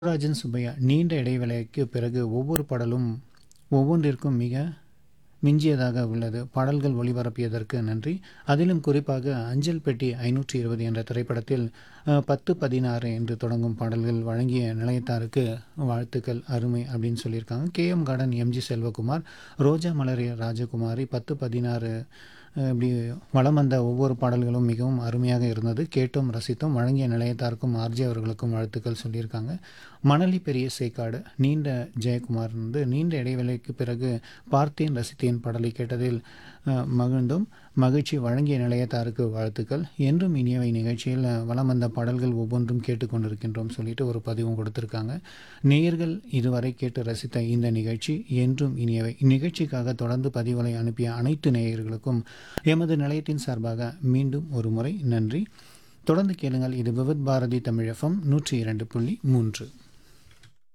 ராஜன் சுப்பையா நீண்ட இடைவேளைக்கு பிறகு ஒவ்வொரு பாடலும் ஒவ்வொன்றிற்கும் மிக மிஞ்சியதாக உள்ளது பாடல்கள் ஒளிபரப்பியதற்கு நன்றி அதிலும் குறிப்பாக அஞ்சல் பெட்டி ஐநூற்றி இருபது என்ற திரைப்படத்தில் அஹ், பத்து பதினாறு என்று தொடங்கும் பாடல்கள் வழங்கிய நிலையத்தாருக்கு வாழ்த்துக்கள் அருமை அப்படின்னு சொல்லியிருக்காங்க K M garden MG Selvakumar Roja மலரி ராஜகுமாரி பத்து பதினாறு அஹ், இப்படி வலம் வந்த ஒவ்வொரு பாடல்களும் மிகவும் அருமையாக இருந்தது கேட்டோம் ரசித்தோம் வழங்கிய நிலையத்தாருக்கும் ஆர்ஜே அவர்களுக்கும் வாழ்த்துக்கள் சொல்லியிருக்காங்க மணலி பெரிய சேக்காடு நீண்ட ஜெயக்குமார் வந்து நீண்ட இடைவேளைக்கு பிறகு பார்த்தேன் ரசித்தேன் பாடலை கேட்டதில் அஹ், மகிழ்ந்தோம் மகிழ்ச்சி வழங்கிய நிலையத்தாருக்கு வாழ்த்துக்கள் என்றும் இனியவை நிகழ்ச்சியில் அஹ், வலம் வந்த பாடல்கள் ஒவ்வொன்றும் கேட்டுக்கொண்டிருக்கின்றோம் சொல்லிட்டு ஒரு பதிவும் கொடுத்துருக்காங்க நேயர்கள் இதுவரை கேட்டு ரசித்த இந்த நிகழ்ச்சி என்றும் இனியவை இந்நிகழ்ச்சிக்காக தொடர்ந்து பதிவுகளை அனுப்பிய அனைத்து நேயர்களுக்கும் எமது நிலையத்தின் சார்பாக மீண்டும் ஒரு முறை நன்றி தொடர்ந்து கேளுங்கள் இது விவித் பாரதி தமிழகம் நூற்றி இரண்டு புள்ளி மூன்று